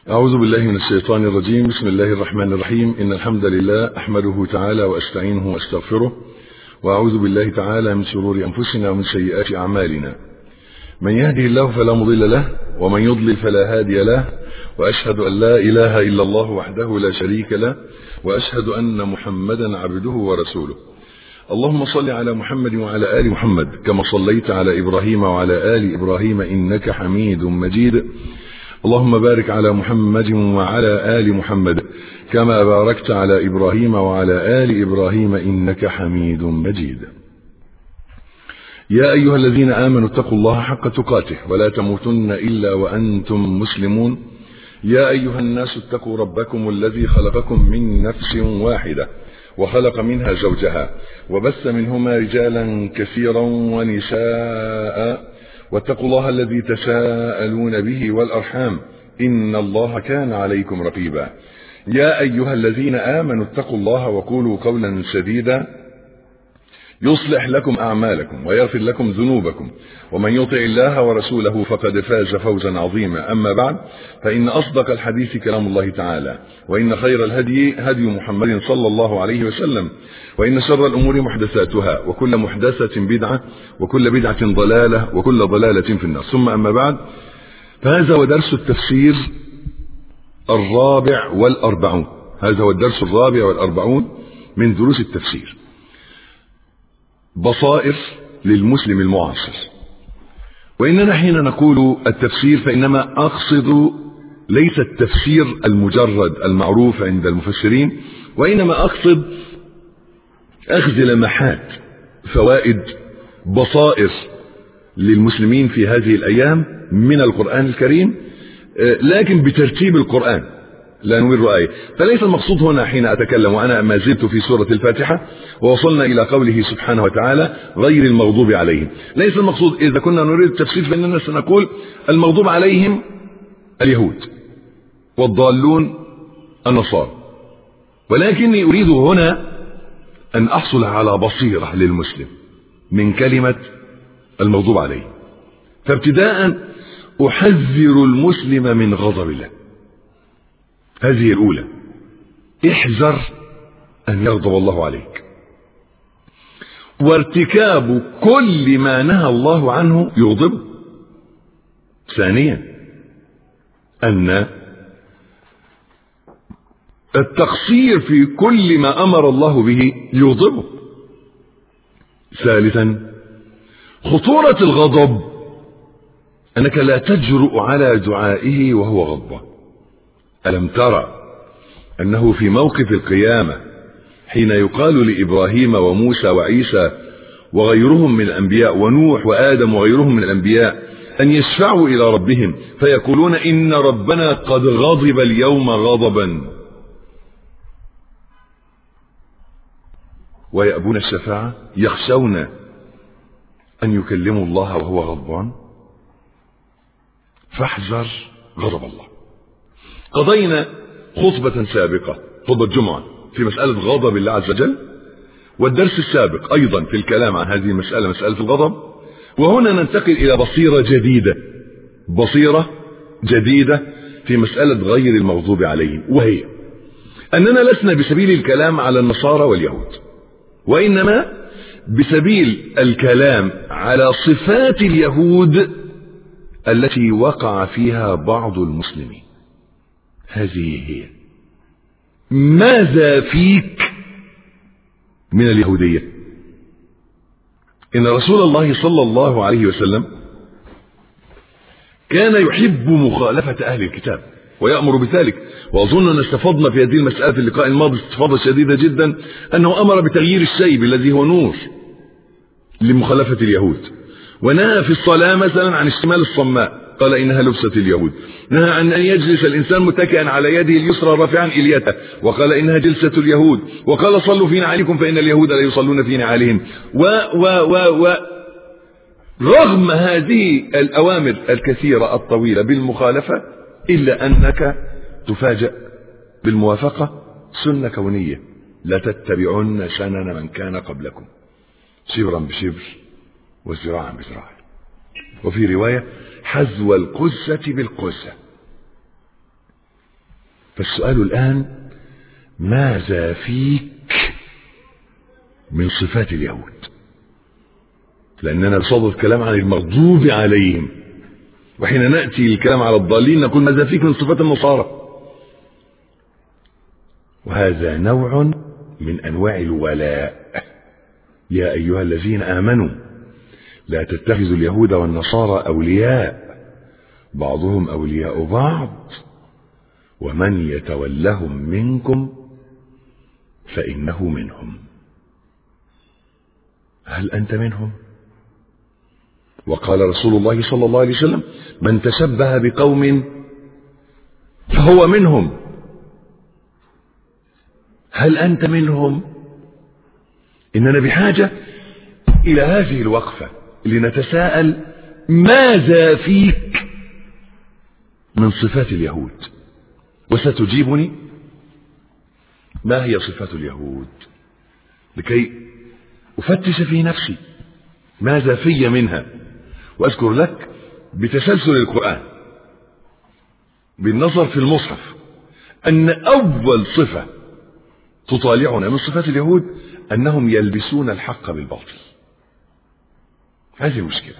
أعوذ بالله من الشيطان الرجيم بسم الله الرحمن الرحيم إن الحمد لله أحمده تعالى وأستعينه وأستغفره وأعوذ بالله تعالى من شرور أنفسنا ومن سيئات أعمالنا من يهده الله فلا مضل له ومن يضلل فلا هادي له وأشهد أن لا إله إلا الله وحده لا شريك له وأشهد أن محمدا عبده ورسوله اللهم صل على محمد وعلى آل محمد كما صليت على إبراهيم وعلى آل إبراهيم إنك حميد مجيد اللهم بارك على محمد وعلى آل محمد كما باركت على إبراهيم وعلى آل إبراهيم إنك حميد مجيد يا أيها الذين آمنوا اتقوا الله حق تقاته ولا تموتن إلا وأنتم مسلمون يا أيها الناس اتقوا ربكم الذي خلقكم من نفس واحدة وخلق منها زوجها وبث منهما رجالا كثيرا ونساء واتقوا الله الذي تساءلون به والأرحام إن الله كان عليكم رقيبا يا أيها الذين آمنوا اتقوا الله وقولوا قولا سديدا يصلح لكم أعمالكم ويغفر لكم ذنوبكم ومن يطع الله ورسوله فقد فاز فوزا عظيما أما بعد فإن أصدق الحديث كلام الله تعالى وإن خير الهدي هدي محمد صلى الله عليه وسلم وإن شر الأمور محدثاتها وكل محدثة بدعة وكل بدعة ضلالة وكل ضلالة في النار ثم أما بعد فهذا هو درس التفسير الرابع والأربعون هذا هو الدرس الرابع والأربعون من دروس التفسير بصائر للمسلم المعاصر وإننا حين نقول التفسير فإنما أقصد ليس التفسير المجرد المعروف عند المفسرين وإنما أقصد أخذ لمحات فوائد بصائر للمسلمين في هذه الأيام من القرآن الكريم لكن بترتيب القرآن لا نمر آية فليس المقصود هنا حين أتكلم وأنا ما زلت في سورة الفاتحة ووصلنا إلى قوله سبحانه وتعالى غير المغضوب عليهم ليس المقصود إذا كنا نريد التفسير فإننا سنقول المغضوب عليهم اليهود والضالون النصارى ولكني أريد هنا أن أحصل على بصيرة للمسلم من كلمة المغضوب عليه فابتداء أحذر المسلم من غضب الله هذه الأولى احذر أن يغضب الله عليك وارتكاب كل ما نهى الله عنه يغضبه ثانيا أن التقصير في كل ما أمر الله به يغضبه ثالثا خطورة الغضب أنك لا تجرؤ على دعائه وهو غضبان ألم ترى أنه في موقف القيامة حين يقال لإبراهيم وموسى وعيسى وغيرهم من الأنبياء ونوح وآدم وغيرهم من الأنبياء أن يشفعوا إلى ربهم فيقولون إن ربنا قد غضب اليوم غضبا ويأبون الشفاعة يخشون أن يكلموا الله وهو غضبان فاحذر غضب الله قضينا خطبة سابقة خطبة جمعة في مسألة غضب الله عز وجل والدرس السابق أيضا في الكلام عن هذه المسألة مسألة الغضب وهنا ننتقل إلى بصيرة جديدة بصيرة جديدة في مسألة غير المغضوب عليهم وهي أننا لسنا بسبيل الكلام على النصارى واليهود وإنما بسبيل الكلام على صفات اليهود التي وقع فيها بعض المسلمين هذه هي ماذا فيك من اليهودية إن رسول الله صلى الله عليه وسلم كان يحب مخالفة أهل الكتاب ويأمر بذلك وأظن أن استفضنا في هذه المسألة في اللقاء الماضي استفاضة شديدة جدا أنه أمر بتغيير الشيب الذي هو نور لمخالفة اليهود ونهى في الصلاة مثلا عن اشتمال الصماء قال إنها لبسة اليهود نهى عن أن يجلس الإنسان متكئا على يده اليسرى رافعا إليته وقال إنها جلسة اليهود وقال صلوا في نعالكم فإن اليهود لا يصلون في نعالهم و و و و رغم هذه الأوامر الكثيرة الطويلة بالمخالفة إلا أنك تفاجأ بالموافقة سنة كونية لا تتبعن سنن من كان قبلكم شبرا بشبر وذراعا بذراع وفي رواية حذو القزة بالقزة فالسؤال الآن ماذا فيك من صفات اليهود لأننا بصدد كلام عن المغضوب عليهم وحين نأتي الكلام على الضالين نقول ماذا فيك من صفات النصارى وهذا نوع من أنواع الولاء يا أيها الذين آمنوا لا تتخذوا اليهود والنصارى أولياء بعضهم أولياء بعض ومن يتولهم منكم فإنه منهم هل أنت منهم وقال رسول الله صلى الله عليه وسلم من تشبه بقوم فهو منهم هل أنت منهم إننا بحاجة إلى هذه الوقفة لنتساءل ماذا فيك من صفات اليهود وستجيبني ما هي صفات اليهود لكي أفتش في نفسي ماذا في منها وأذكر لك بتسلسل القرآن بالنظر في المصحف أن أول صفة تطالعنا من صفات اليهود أنهم يلبسون الحق بالباطل هذه المشكلة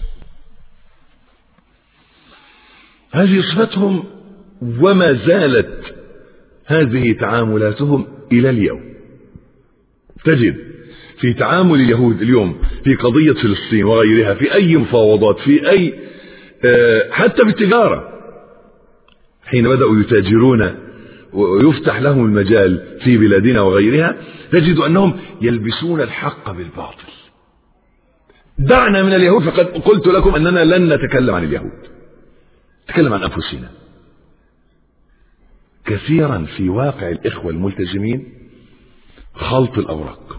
هذه صفتهم وما زالت هذه تعاملاتهم إلى اليوم تجد في تعامل اليهود اليوم في قضية فلسطين وغيرها في أي مفاوضات في أي حتى بالتجارة حين بدأوا يتاجرون ويفتح لهم المجال في بلادنا وغيرها تجد أنهم يلبسون الحق بالباطل دعنا من اليهود فقد قلت لكم أننا لن نتكلم عن اليهود نتكلم عن أنفسنا كثيرا في واقع الإخوة الملتزمين خلط الأوراق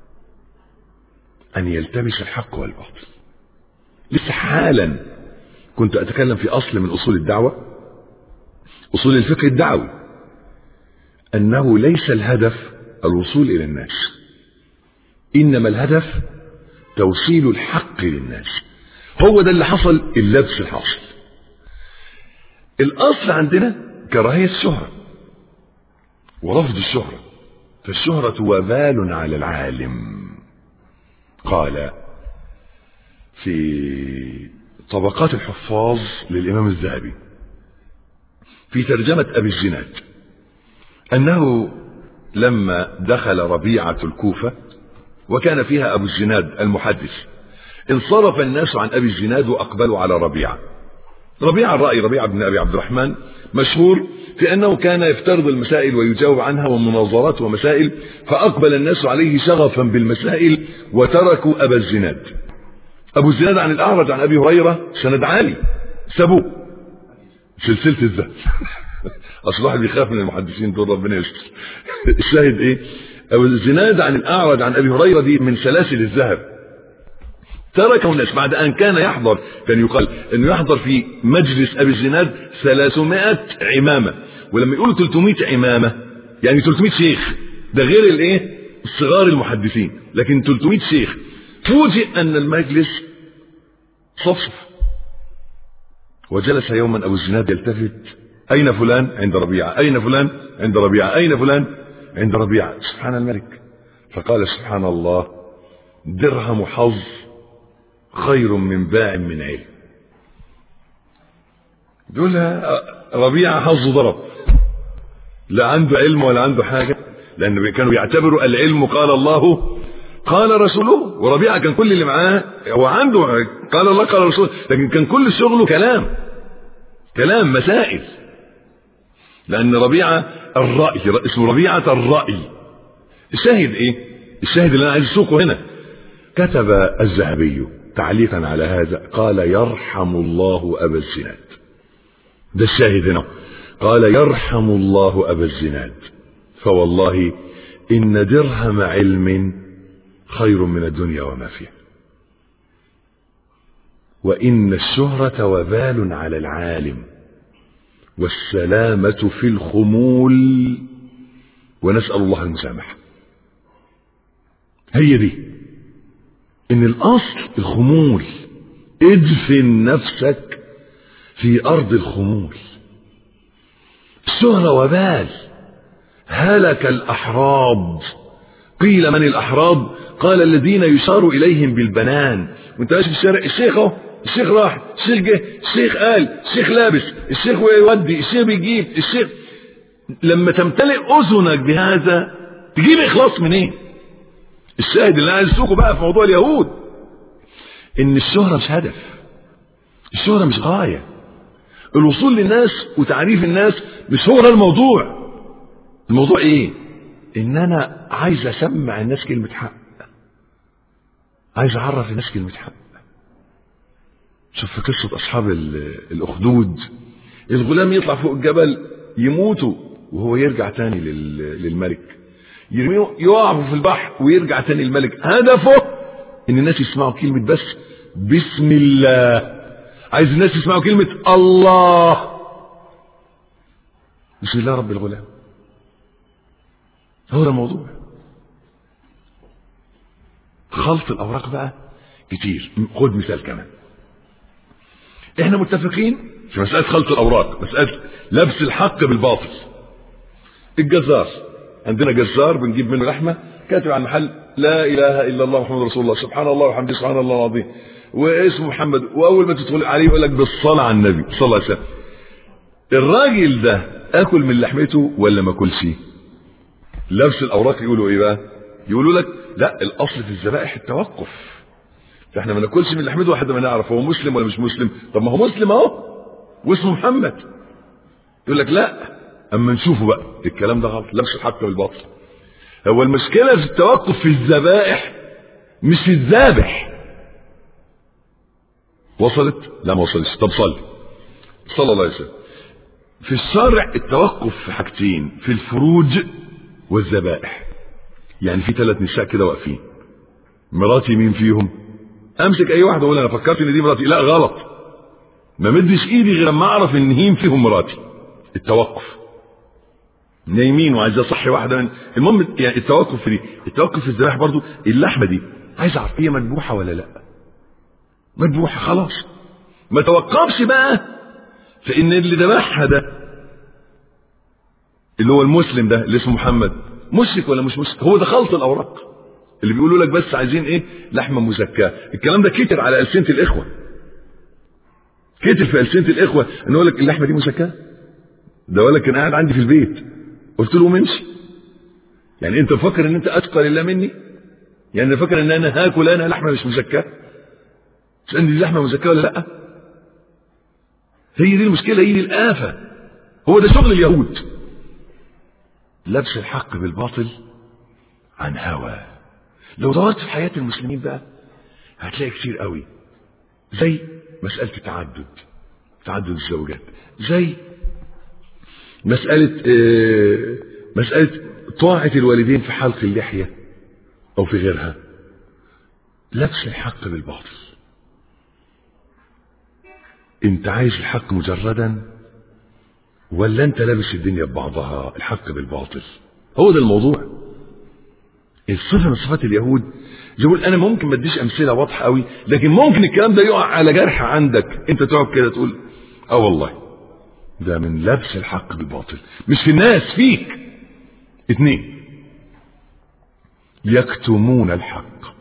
أن يلتبس الحق والباطل لسه حالا كنت أتكلم في أصل من أصول الدعوة أصول الفقه الدعوي أنه ليس الهدف الوصول إلى الناس إنما الهدف توصيل الحق للناس هو ده اللي حصل اللبس الحاصل الأصل عندنا كراهية الشهرة ورفض الشهرة فالشهرة وبال على العالم قال في طبقات الحفاظ للإمام الذهبي في ترجمة أبي الزناد أنه لما دخل ربيعة الكوفة وكان فيها أبو الزناد المحدث انصرف الناس عن أبي الزناد وأقبلوا على ربيعة ربيعة الرأي ربيعة بن أبي عبد الرحمن مشهور في أنه كان يفترض المسائل ويجاوب عنها ومناظرات ومسائل فأقبل الناس عليه شغفا بالمسائل وتركوا أبا الزناد أبو الزناد عن الأعرج عن أبي هريرة سند عالي سابوه سلسلة الذهب أصل واحد بيخاف من المحدثين دول ربنا يستر الشاهد إيه أبو الزناد عن الأعرج عن أبي هريرة دي من سلاسل الذهب تركه الناس بعد أن كان يحضر كان يقال أنه يحضر في مجلس أبي الزناد 300 عمامة ولما يقولوا 300 عمامة يعني 300 شيخ ده غير الايه الصغار المحدثين لكن 300 شيخ فوجئ أن المجلس صفصف وجلس يوما أبو الزناد يلتفت أين فلان عند ربيعة أين فلان عند ربيعة أين فلان عند ربيعة سبحان الملك فقال سبحان الله درهم حظ خير من باع من علم دول ربيعة حظه ضرب لا عنده علم ولا عنده حاجة لأن كانوا بيعتبروا العلم قال الله قال رسوله وربيعة كان كل اللي معاه هو عنده قال الله قال رسوله لكن كان كل شغله كلام كلام مسائل لأن ربيعة الرأي اسمه ربيعة الرأي الشاهد ايه الشاهد اللي انا عايز اسوقه هنا كتب الذهبي تعليقا على هذا قال يرحم الله أبا الزناد ده الشاهد هنا قال يرحم الله أبا الزناد فوالله إن درهم علم خير من الدنيا وما فيها وإن الشهرة وبال على العالم والسلامة في الخمول ونسأل الله المسامحة هي دي ان الاصل الخمول ادفن نفسك في ارض الخمول الشهرة وبال هلك الأحراض قيل من الأحراض قال الذين يشار إليهم بالبنان وانت ماشي في الشارع الشيخ اهو الشيخ راح الشيخ جه الشيخ قال الشيخ لابس الشيخ يودي الشيخ بيجيب الشيخ لما تمتلئ أذنك بهذا تجيب إخلاص منين إيه؟ الشاهد اللي عايز اسوقه بقى في موضوع اليهود ان الشهرة مش هدف الشهرة مش غاية الوصول للناس وتعريف الناس مش هو ده الموضوع الموضوع ايه ان انا عايز اسمع الناس كلمة حق عايز اعرف الناس كلمة حق شوف في قصة اصحاب الاخدود الغلام يطلع فوق الجبل يموتوا وهو يرجع تاني للملك يرميه يقعوا في البحر ويرجع تاني الملك هدفه ان الناس يسمعوا كلمة بس بسم الله عايز الناس يسمعوا كلمة الله بسم الله رب الغلام هو ده الموضوع خلط الاوراق بقى كتير خد مثال كمان احنا متفقين في مسألة خلط الاوراق مسألة لبس الحق بالباطل الجزار عندنا جزار بنجيب منه لحمه كاتب على المحل لا اله الا الله محمد رسول الله سبحان الله وحمده سبحان الله العظيم واسمه محمد واول ما تدخل عليه يقول لك بالصلاه على النبي صلى الله عليه وسلم الراجل ده اكل من لحمته ولا ما اكلش لبس الاوراق يقولوا ايه بقى يقولوا لك لا الاصل في الذبائح التوقف فاحنا ما ناكلش من لحمته لحد ما نعرف هو مسلم ولا مش مسلم طب ما هو مسلم اهو واسمه محمد يقول لك لا اما نشوفه بقى الكلام ده غلط لبس الحق بالباطل هو المشكله في التوقف في الذبائح مش في الذابح وصلت لا ما وصلتش طب صلي صلى الله عليه وسلم في الشرع التوقف في حاجتين في الفروج والذبائح يعني في ثلاث نساء كده واقفين مراتي مين فيهم امسك اي واحده اقول انا فكرت ان دي مراتي لا غلط ما مدش ايدي غير لما اعرف ان هين فيهم مراتي التوقف نايمين وعايز اصحي واحده من المهم يعني التوقف في دي التوقف في الذبائح برضو اللحمه دي عايز اعرف هي مذبوحه ولا لا مذبوحه خلاص ما توقفش بقى في ان اللي ذبحها ده اللي هو المسلم ده اللي اسمه محمد مشرك ولا مش مشرك هو ده خلط الاوراق اللي بيقولوا لك بس عايزين ايه لحمه مزكاه الكلام ده كتر على السنه الاخوه كتر في السنه الاخوه ان يقول لك اللحمه دي مزكاه ده ولد كان قاعد عندي في البيت قلت له امشي يعني انت فاكر ان انت اتقى لله مني يعني فاكر ان انا هاكل انا لحمه مش مزكاه تسالني دي لحمه مزكاه ولا لا هي دي المشكله هي دي الافه هو ده شغل اليهود لبس الحق بالباطل عن هوى لو دورت في حياه المسلمين بقى هتلاقي كتير قوي زي مساله التعدد تعدد الزوجات زي مسألة آه مسألة طاعة الوالدين في حلق اللحية أو في غيرها لبس الحق بالباطل أنت عايز الحق مجردا ولا أنت لابس الدنيا ببعضها الحق بالباطل هو ده الموضوع الصفة من صفات اليهود يقول أنا ممكن ما اديش أمثلة واضحة قوي لكن ممكن الكلام ده يقع على جرح عندك أنت تقعد كده تقول أه والله ده من لبس الحق بالباطل مش في الناس فيك اتنين يكتمون الحق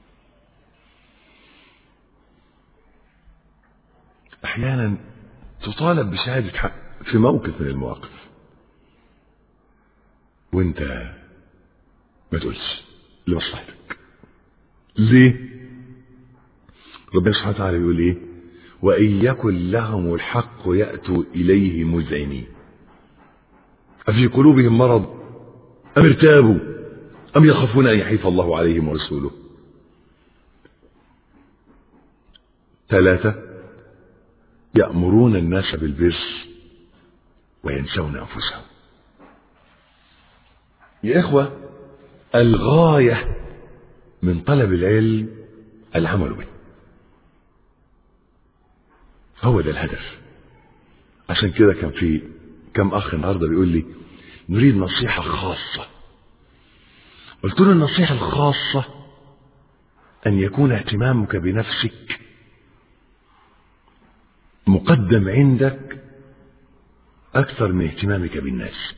احيانا تطالب بشهادة حق في موقف من المواقف وانت ما تقولش لمصلحتك ليه ربنا سبحانه وتعالى يقول ايه وإن يكن لهم الحق يأتوا إليه مذعنين أفي قلوبهم مرض أم ارتابوا أم يخافون أن يحيف الله عليهم ورسوله ثلاثة يأمرون الناس بالبر وينسون أنفسهم يا إخوة الغاية من طلب العلم العمل به هو ده الهدف عشان كده كان في كم اخ النهارده بيقول لي نريد نصيحه خاصه قلت له النصيحه الخاصه ان يكون اهتمامك بنفسك مقدم عندك أكثر من اهتمامك بالناس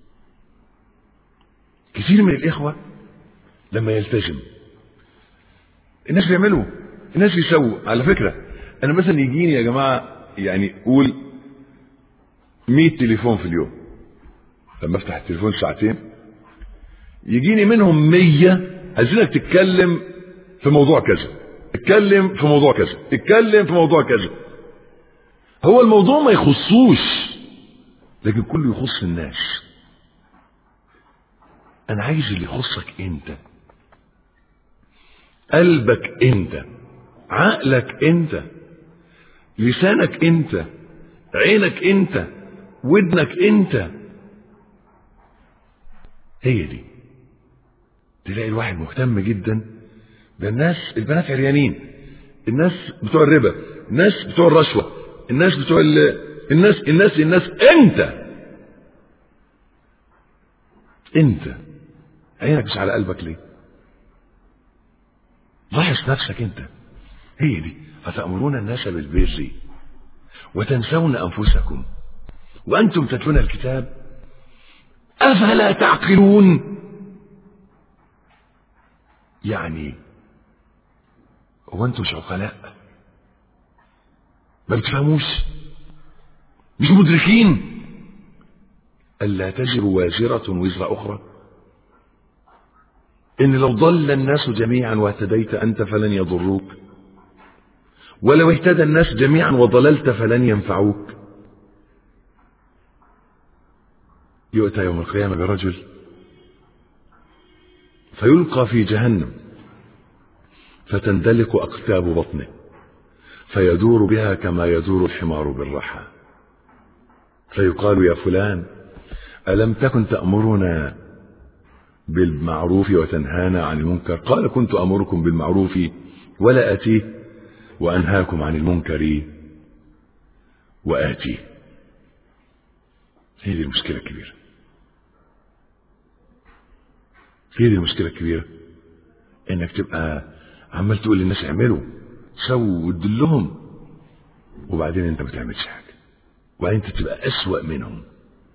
كثير من الإخوة لما يلتزم الناس بيعملوا الناس بيسووا على فكرة أنا مثلا يجيني يا جماعة يعني قول 100 تليفون في اليوم لما افتح التليفون ساعتين يجيني منهم 100 عايزينك تتكلم في موضوع كذا اتكلم في موضوع كذا اتكلم في موضوع كذا هو الموضوع ما يخصوش لكن كله يخص الناس انا عايز اللي يخصك انت قلبك انت عقلك انت لسانك انت عينك انت ودنك انت هي دي تلاقي الواحد مهتم جدا بالناس البنات عريانين الناس بتوع الربا الناس بتوع الرشوة الناس بتوع ال... الناس الناس الناس انت انت عينك مش على قلبك ليه لاحظ نفسك انت هي دي أتأمرون الناس بالبر وتنسون أنفسكم وأنتم تتلون الكتاب أفلا تعقلون يعني هو أنتم مش عقلاء ما بتفهموش مش مدركين ألا تزر وازرة وزر أخرى إن لو ضل الناس جميعا واهتديت أنت فلن يضروك ولو اهتدى الناس جميعا وضللت فلن ينفعوك يؤتى يوم القيامة برجل فيلقى في جهنم فتندلق أقتاب بطنه فيدور بها كما يدور الحمار بالرحى فيقال يا فلان ألم تكن تأمرنا بالمعروف وتنهانا عن المنكر قال كنت أمركم بالمعروف ولا أتيه وأنهاكم عن المنكر وآتيه هي دي المشكلة الكبيرة هي دي المشكلة الكبيرة انك تبقى عمال تقول للناس اعملوا سووا وتدلهم وبعدين انت ما تعملش حاجة وبعدين انت تبقى اسوأ منهم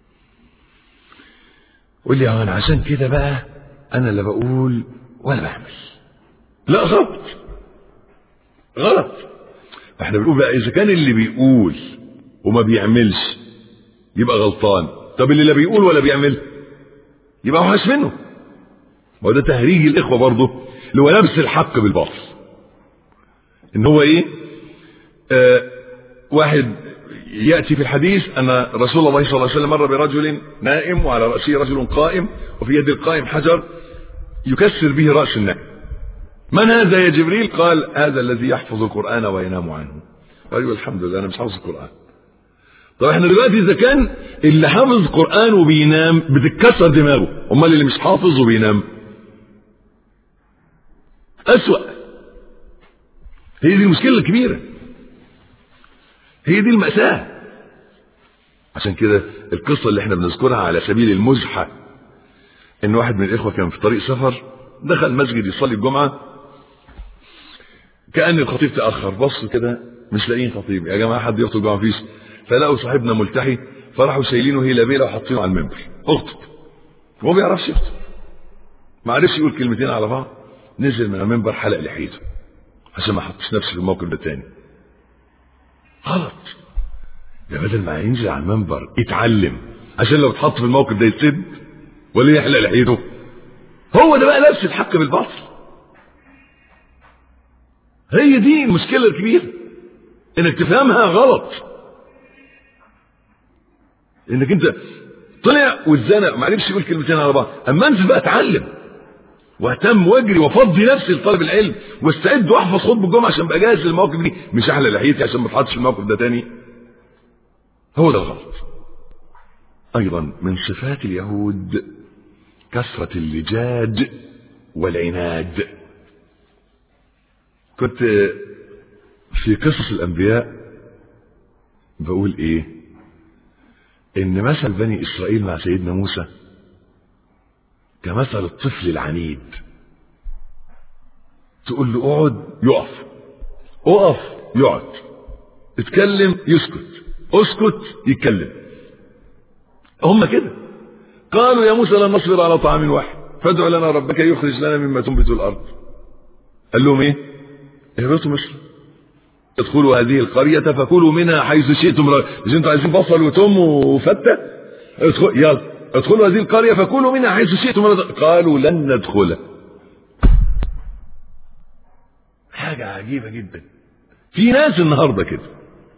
قول لي انا عشان كده بقى انا لا بقول ولا بعمل لا غلط غلط احنا بنقول بقى اذا كان اللي بيقول وما بيعملش يبقى غلطان طب اللي لا بيقول ولا بيعمل يبقى وحش منه ما هو ده تهريج الاخوه برضه اللي هو لبس الحق بالباطل ان هو ايه آه واحد ياتي في الحديث ان رسول الله صلى الله عليه وسلم مر برجل نائم وعلى راسه رجل قائم وفي يد القائم حجر يكسر به راس النائم من هذا يا جبريل قال هذا الذي يحفظ القرآن وينام عنه قال الحمد لله أنا مش حافظ القرآن طب احنا دلوقتي إذا كان اللي حافظ القرآن وبينام بتتكسر دماغه أمال اللي مش حافظ وبينام أسوأ هي دي المشكلة الكبيرة هي دي المأساة عشان كده القصة اللي احنا بنذكرها على سبيل المزحة ان واحد من الاخوة كان في طريق سفر دخل مسجد يصلي الجمعة كأن الخطيب تأخر بص كده مش لاقيين خطيب يا جماعة حد يخطب جمعة فيش فلقوا صاحبنا ملتحي فراحوا شايلينه هي لبيلة وحاطينه على المنبر اخطب هو ما بيعرفش يخطب ما عرفش يقول كلمتين على بعض نزل من المنبر حلق لحيته عشان ما حطش نفسه في الموقف ده تاني غلط ده بدل ما ينزل على المنبر يتعلم عشان لو اتحط في الموقف ده يتسد ولا يحلق لحيته هو ده بقى لبس الحق بالباطل هي دي المشكلة الكبيرة انك تفهمها غلط انك انت طلع واتزنق ما عرفش يقول كلمتين على بعض اما انزل بقى اتعلم واهتم واجري وافضي نفسي لطلب العلم واستعد واحفظ خطبه الجمعه عشان ابقى جاهز للمواقف دي مش احلى لحيتي عشان ما اتحطش في الموقف ده تاني هو ده الغلط ايضا من صفات اليهود كثرة اللجاج والعناد كنت في قصص الانبياء بقول ايه ان مثل بني اسرائيل مع سيدنا موسى كمثل الطفل العنيد تقول له اقعد يقف اقف يقعد اتكلم يسكت اسكت يتكلم هم كده قالوا يا موسى لن نصبر على طعام واحد فادع لنا ربك يخرج لنا مما تنبت الارض قال لهم ايه اهبطوا مصر ادخلوا هذه القرية فكلوا منها حيث شئتم مش انتوا عايزين بصل وتم وفتة ادخل يلا ادخلوا هذه القرية فكلوا منها حيث شئتم قالوا لن ندخلها حاجة عجيبة جدا في ناس النهاردة كده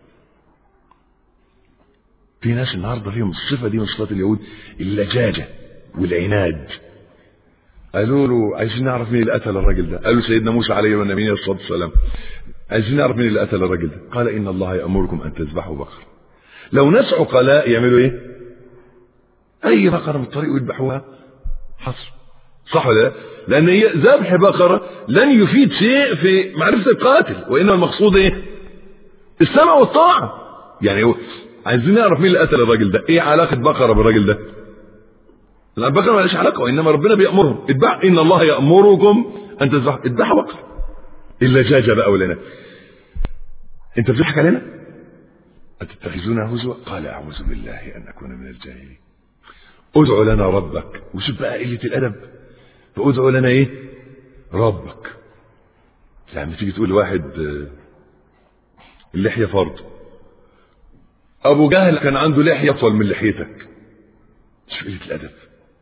في ناس النهاردة فيهم الصفة دي من صفات اليهود اللجاجة والعناد قالوا له عايزين نعرف مين اللي قتل الراجل ده قالوا سيدنا موسى عليه والنبي الصلاة والسلام عايزين نعرف مين اللي قتل الراجل ده قال إن الله يأمركم أن تذبحوا بقرة لو ناس عقلاء يعملوا إيه أي بقرة من الطريق ويذبحوها حصر صح ولا لا لأن هي ذبح بقرة لن يفيد شيء في معرفة القاتل وإنما المقصود إيه السمع والطاعة يعني هو عايزين نعرف مين اللي قتل الراجل ده ايه علاقة بقرة بالراجل ده لا البقرة مالهاش علاقة وإنما ربنا بيأمرهم اتبع إن الله يأمركم أن تذبحوا اتبعوا بقرة اللجاجة بقى ولنا أنت بتضحك علينا أتتخذونها هزوا قال أعوذ بالله أن أكون من الجاهلين ادعو لنا ربك وشوف بقى قلة الأدب فادعو لنا إيه ربك يعني تيجي تقول لواحد اللحية فرض أبو جهل كان عنده لحية أطول من لحيتك شوف قلة الأدب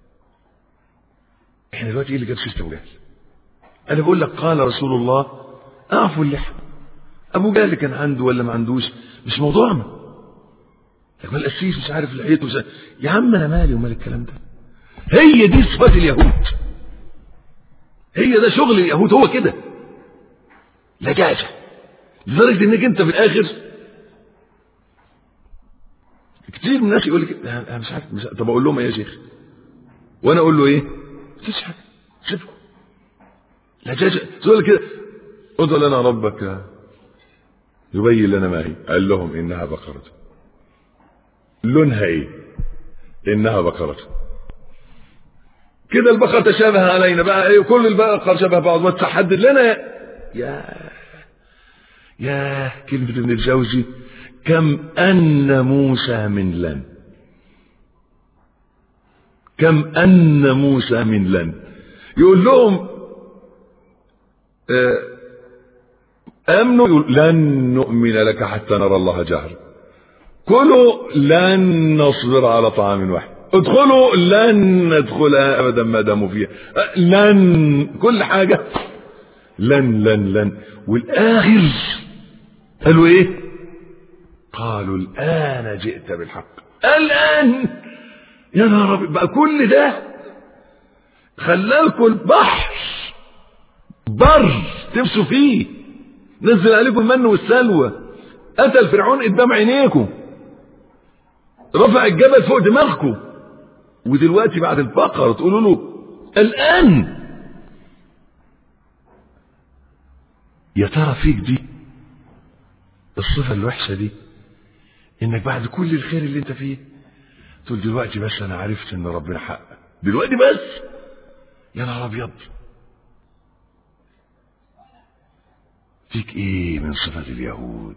احنا دلوقتي ايه اللي جاب سيره ابو جهل انا بقول لك قال رسول الله اعفوا اللحى ابو جهل كان عنده ولا ما عندوش مش موضوعنا لكن القسيس مش عارف لحيته مش عارف. يا عم انا مالي ومال الكلام ده هي دي صفات اليهود هي ده شغل اليهود هو كده لجاجة لدرجة انك انت في الاخر كتير من الناس يقول لك انا مش عارف مش عارف. طب اقول لهم ايه يا شيخ وانا اقول له ايه مفيش حاجه سيبه لجاجة تقول كده ادعو لنا ربك يبين لنا ما هي قال لهم انها بقرة لونها ايه انها بقرة كده البقر تشابه علينا بقى ايه كل البقر شبه بعض ما تحدد لنا يا يا كلمة ابن الجوزي كم أن موسى من لن كم أن موسى من لن يقول لهم أمنوا يقول لن نؤمن لك حتى نرى الله جهرا كلوا لن نصبر على طعام واحد ادخلوا لن ندخلها أبدا ما داموا فيها لن كل حاجة لن لن لن والآخر قالوا ايه قالوا الآن جئت بالحق الآن يا نهار أبيض بقى كل ده خلالكم البحر بر تمشوا فيه نزل عليكم المن والسلوى قتل فرعون قدام عينيكم رفع الجبل فوق دماغكم ودلوقتي بعد البقرة تقولوا له الآن يا ترى فيك دي الصفة الوحشة دي انك بعد كل الخير اللي انت فيه تقول دلوقتي بس انا عرفت ان ربنا حق دلوقتي بس يا نهار ابيض فيك ايه من صفة اليهود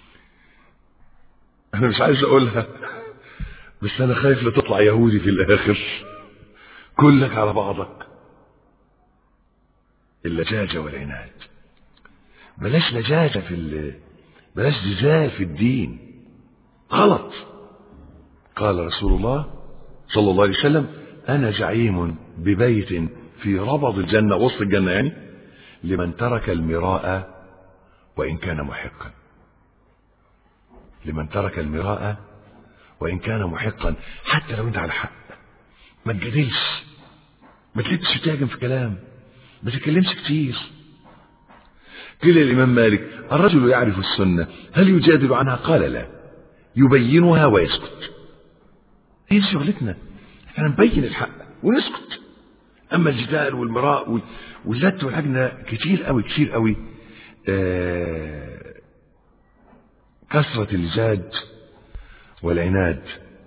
انا مش عايز اقولها بس انا خايف لا تطلع يهودي في الاخر كلك على بعضك اللجاجة والعناد بلاش لجاجة في ال... بلاش جزال في الدين غلط قال رسول الله صلى الله عليه وسلم أنا زعيم ببيت في ربض الجنة وسط الجنة يعني لمن ترك المراء وإن كان محقا لمن ترك المراء وإن كان محقا حتى لو أنت على حق ما تجادلش ما تلبش تهاجم في كلام ما تتكلمش كتير قيل الإمام مالك الرجل يعرف السنة هل يجادل عنها قال لا يبينها ويسكت هي شغلتنا احنا نبين الحق ونسكت اما الجدال والمراء واللت والعجنة كتير قوي كتير قوي آه كثرة الجاد والعناد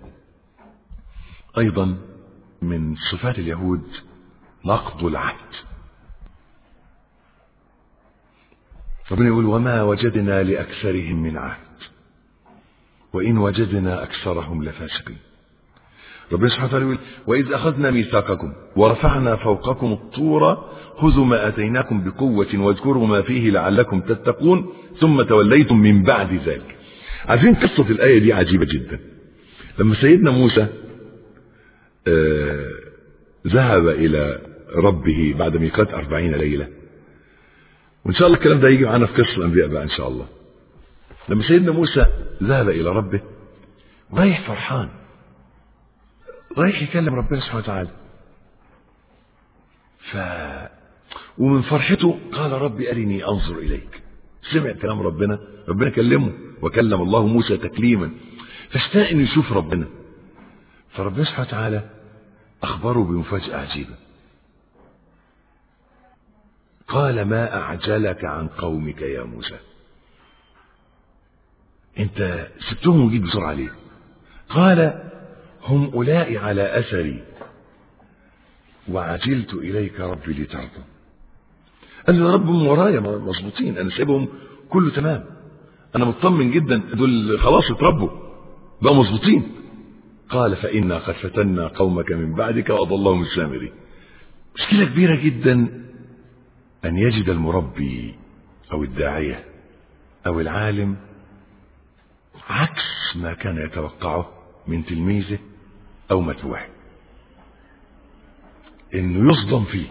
ايضا من صفات اليهود نقض العهد ربنا يقول وما وجدنا لأكثرهم من عهد وإن وجدنا أكثرهم لفاسقين ربنا سبحانه وتعالى يقول وإذ أخذنا ميثاقكم ورفعنا فوقكم الطور خذوا ما أتيناكم بقوة واذكروا ما فيه لعلكم تتقون ثم توليتم من بعد ذلك عارفين قصة الآية دي عجيبة جدا لما سيدنا موسى آه ذهب إلى ربه بعد ميقات أربعين ليلة وإن شاء الله الكلام ده يجي معانا في قصة الأنبياء بقى إن شاء الله لما سيدنا موسى ذهب إلى ربه رايح فرحان رايح يكلم ربنا سبحانه وتعالى ف ومن فرحته قال ربي أرني أنظر إليك سمع كلام ربنا ربنا كلمه وكلم الله موسى تكليما فاشتاق انه يشوف ربنا فربنا سبحانه وتعالى أخبره بمفاجأة عجيبة قال ما أعجلك عن قومك يا موسى انت سبتهم وجيت بسرعة ليه قال هم أولئك على أثري وعجلت إليك ربي لترضى قال له يا رب هم ورايا مظبوطين أنا سايبهم كله تمام أنا مطمن جدا دول خلاص اتربوا بقوا مظبوطين قال فإنا قد فتنا قومك من بعدك وأضلهم السامري مشكلة كبيرة جدا أن يجد المربي أو الداعية أو العالم عكس ما كان يتوقعه من تلميذه أو متبوعه إنه يصدم فيه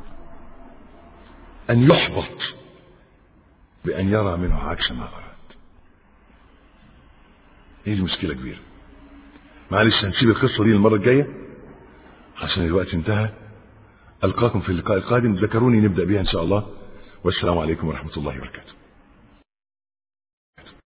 أن يحبط بأن يرى منه عكس ما أراد هي دي مشكلة كبيرة معلش هنسيب القصة دي المرة الجاية عشان الوقت انتهى ألقاكم في اللقاء القادم ذكروني نبدأ بها إن شاء الله والسلام عليكم ورحمة الله وبركاته